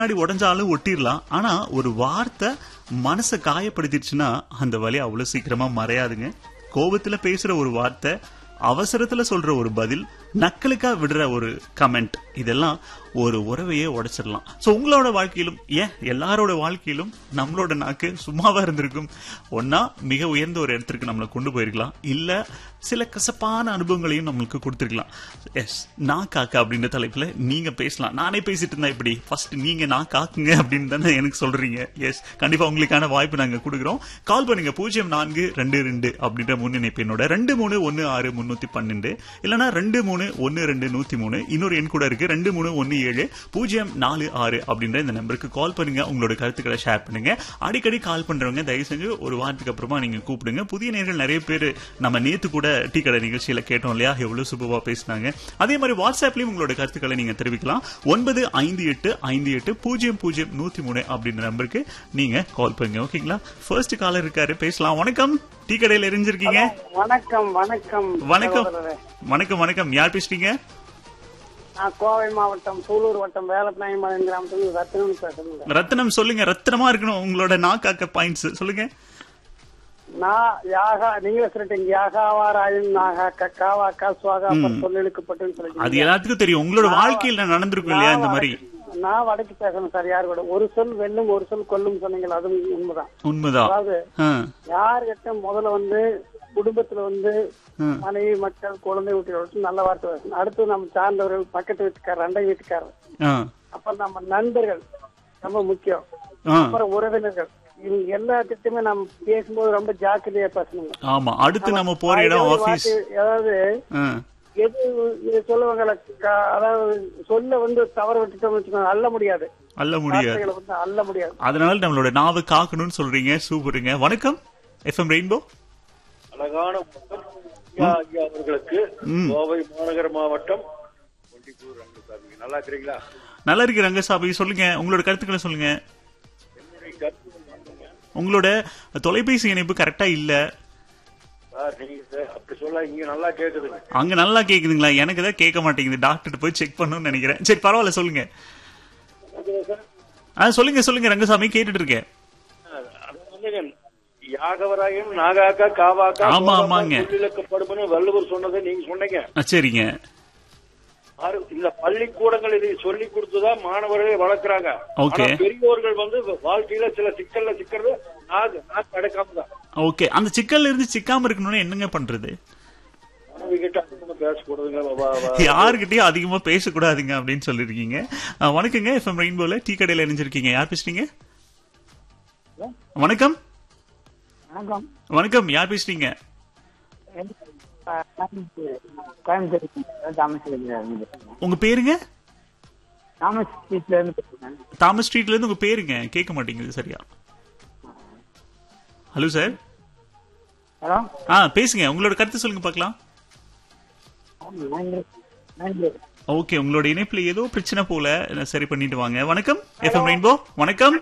முன்னாடி உடஞ்சாலும் ஒட்டிடலாம் ஆனா ஒரு வார்த்தை மனசை காயப்படுத்திடுச்சுன்னா அந்த வலி அவ்வளவு சீக்கிரமா மறையாதுங்க கோபத்துல பேசுற ஒரு வார்த்தை அவசரத்துல சொல்ற ஒரு பதில் நக்கலுக்கா விடுற ஒரு கமெண்ட் இதெல்லாம் ஒரு உறவையே உடைச்சிடலாம் சோ உங்களோட வாழ்க்கையிலும் ஏன் எல்லாரோட வாழ்க்கையிலும் நம்மளோட நாக்கு சும்மாவா இருந்திருக்கும் ஒன்னா மிக உயர்ந்த ஒரு இடத்திற்கு நம்மளை கொண்டு போயிருக்கலாம் இல்ல சில கசப்பான அனுபவங்களையும் நம்மளுக்கு கொடுத்துருக்கலாம் எஸ் நான் காக்கா அப்படின்ற தலைப்புல நீங்க பேசலாம் நானே பேசிட்டு இருந்தா இப்படி ஃபர்ஸ்ட் நீங்க நான் காக்குங்க அப்படின்னு தானே எனக்கு சொல்றீங்க எஸ் கண்டிப்பா உங்களுக்கான வாய்ப்பு நாங்க கொடுக்குறோம் கால் பண்ணுங்க பூஜ்ஜியம் நான்கு ரெண்டு ரெண்டு அப்படின்ற முன்னிணைப்பு என்னோட ரெண்டு மூணு ஒன்னு ஆறு முன்னூத்தி பன்னெண்டு இல்லனா ரெண்டு மூணு ஒன்னு ரெண்டு நூத்தி மூணு இன்னொரு எண் கூட இருக்கு ரெண்டு மூணு ஒன்னு ஏழு பூஜ்ஜியம் நாலு ஆறு அப்படின்ற இந்த நம்பருக்கு கால் பண்ணுங்க உங்களோட கருத்துக்களை ஷேர் பண்ணுங்க அடிக்கடி கால் பண்றவங்க தயவு செஞ்சு ஒரு வாரத்துக்கு அப்புறமா நீங்க கூப்பிடுங்க புதிய நேர்கள் நிறைய பேர் நம்ம நேத்து கூட டீ கடை நிகழ்ச்சியில கேட்டோம் இல்லையா எவ்வளவு சூப்பரா பேசினாங்க அதே மாதிரி வாட்ஸ்அப்லயும் உங்களோட கருத்துக்களை நீங்க தெரிவிக்கலாம் ஒன்பது ஐந்து எட்டு ஐந்து எட்டு பூஜ்ஜியம் பூஜ்ஜியம் நூத்தி மூணு அப்படின்ற நம்பருக்கு நீங்க கால் பண்ணுங்க ஓகேங்களா ஃபர்ஸ்ட் காலர் இருக்காரு பேசலாம் வணக்கம் டீ கடையில எரிஞ்சிருக்கீங்க வணக்கம் வணக்கம் வணக்கம் சகோதரரே. வணக்கம் வணக்கம் யார் பேசுறீங்க நான் கோவை மாவட்டம் சூலூர் வட்டம் வேலப்பநாயமலை கிராமத்துல ரத்தினம் பேசுறேங்க ரத்னம் சொல்லுங்க ரத்னமா இருக்கணும் உங்களோட நாக்காக்க பாயிண்ட்ஸ் சொல்லுங்க நான் யாகா நீங்க சொல்லிட்டீங்க யாகாவாராயும் நாகாக்கா காவாக்கா சுவாகா சொல்லிழுக்கப்பட்டுன்னு அது சொல்லிட்டீங்க எல்லாத்துக்கும் தெரியும் உங்களோட வாழ்க்கையில நடந்திருக்கும் இல்லையா இந்த மாதிரி நான் வடக்கு பேசணும் சார் யார் கூட ஒரு சொல் வெல்லும் ஒரு சொல் கொல்லும் சொன்னீங்களா அதுவும் உண்மைதான் உண்மைதான் அதாவது ஆ, யார்கிட்ட முதல்ல வந்து குடும்பத்துல வந்து ம். மனைவி மக்கள் குழந்தை வீட்டுகள் நல்ல வார்த்தை பேசணும் அடுத்து நம்ம சார்ந்தவர்கள் பக்கத்து வீட்டுக்காரர் அண்டை வீட்டுக்காரர் ஆ, அப்புறம் நம்ம நண்பர்கள் ரொம்ப முக்கியம் ஆ. அப்புறம் உறவினர்கள் இவங்க எல்லாத்திட்டுமே நம்ம பேசும்போது ரொம்ப ஜாக்கிரதையா பேசணுங்க ஆமா அடுத்து நம்ம போற இடம் வாய்க்கு ஆபீஸ் வார்த்தை, அதாவது எது இது சொல்லுவாங்கல்ல க- அதாவது சொல்ல வந்து தவற விட்டுட்டோம்னு வச்சுக்கோங்க அள்ள முடியாது அல்ல முடியாது வார்த்தைகளை வந்து அள்ள முடியாது அதனால நம்மளோட நாவை காக்கணும்னு சொல்றீங்க சூப்பருங்க வணக்கம் எஃப்எம் ரெயின்போ அழகான முகம் ஐயா ஐயா அவர்களுக்கு கோவை மாநகர மாவட்டம் ஒண்டிப்பூர் ரங்கசாமி நல்லா இருக்கிறீங்களா நல்லா இருக்கு ரங்கசாமி சொல்லுங்க உங்களோட கருத்துக்களை சொல்லுங்க என்னுடைய கருத்து என்னங்க? உங்களோட தொலைபேசி இணைப்பு கரெக்டா இல்ல சார் நீங்க சார் அப்படி சொல்ல இங்க நல்லா கேக்குதுங்க அங்க நல்லா கேக்குதுங்களா எனக்கு தான் கேட்க மாட்டேங்குது டாக்டர் போய் செக் பண்ணணும்னு நினைக்கிறேன் சரி பரவாயில்ல சொல்லுங்க கேக்குதா சார் ஆ சொல்லுங்க சொல்லுங்க ரங்கசாமி கேட்டுட்டு இருக்கேன் அது வந்துங்க யாகவராயும் நாகாக்கா காவாக்கா ஆமா, ஆமாங்க. சொல்லிழக்கப்படும்னு வள்ளுவர் சொன்னதை நீங்க சொன்னீங்க ஆ, சரிங்க ஆறு- இந்த பள்ளிக்கூடங்கள் இதை சொல்லி கொடுத்துதான் மாணவர்களை வளர்க்கறாங்க Okay. ஆனா பெரியோர்கள் வந்து வாழ்க்கையில சில சிக்கல்ல சிக்கிறது நாக்கு நாக்கு அடக்காம தான் ஓகே அந்த சிக்கல்ல இருந்து சிக்காம இருக்கணும்னு என்னங்க பண்றது மாணவி கிட்ட அதிகமா பேசக்கூடாதுங்க வா- வா- யாருக்கிட்டயும் அதிகமா பேசக்கூடாதுங்க அப்படின்னு சொல்லிருக்கீங்க ஆ, வணக்கங்க எஃப்எம் ரெயின்போல டீ கடையில இணைஞ்சிருக்கீங்க யார் பேசுறீங்க வணக்கம் வணக்கம் வணக்கம் யார் பேசுறீங்க கோயம்புத்தூர் தாமஸ் உங்க பேருங்க தாமஸ் ஸ்ட்ரீட்ல இருந்து பேசுறேன் தாமஸ் ஸ்ட்ரீட்ல இருந்து உங்க பேருங்க கேட்க மாட்டேங்குது சரியா ஹலோ சார் ஹலோ ஆ பேசுங்க உங்களோட கருத்து சொல்லுங்க பார்க்கலாம் ஓகே உங்களோட இணைப்புல ஏதோ பிரச்சனை போல நான் சரி பண்ணிட்டு வாங்க வணக்கம் எஃப்எம் ரெயின்போ வணக்கம்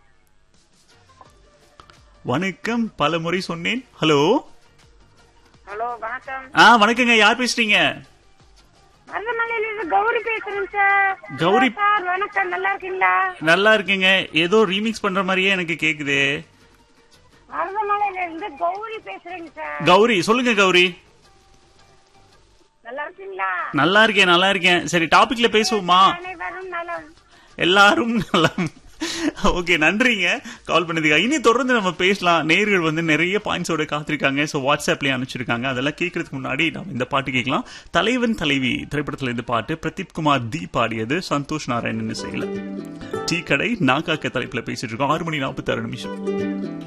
வணக்கம் பல முறை சொன்னேன் ஹலோ ஹலோ வணக்கம் ஆ வணக்கங்க யார் பேசுறீங்க மருதமலையில இருந்து கௌரி பேசுறேன் சார் கௌரி. சார் வணக்கம் நல்லா இருக்கீங்களா நல்லா இருக்கீங்க ஏதோ ரீமிக்ஸ் பண்ற மாதிரியே எனக்கு கேக்குது மருதமலையில இருந்து கௌரி பேசுறேங்க சார் கௌரி சொல்லுங்க கௌரி நல்லா இருக்கீங்களா நல்லா இருக்கேன் நல்லா இருக்கேன் சரி டாபிக்ல பேசுவோமா அனைவரும் நலம் எல்லாரும் நல்லா ஓகே நன்றிங்க கால் பண்ணதுக்கு இனி தொடர்ந்து நம்ம பேசலாம் நேர்கள் வந்து நிறைய பாயிண்ட்ஸோட காத்திருக்காங்க ஸோ வாட்ஸ்அப்லயே அனுப்பிச்சிருக்காங்க அதெல்லாம் கேட்கறதுக்கு முன்னாடி நம்ம இந்த பாட்டு கேட்கலாம் தலைவன் தலைவி திரைப்படத்துல இருந்து பாட்டு பிரதீப் குமார் தி பாடியது சந்தோஷ் நாராயணன் இசையில டீ கடை நாக்காக்க தலைப்புல பேசிட்டு இருக்கோம் ஆறு மணி நாற்பத்தாறு நிமிஷம்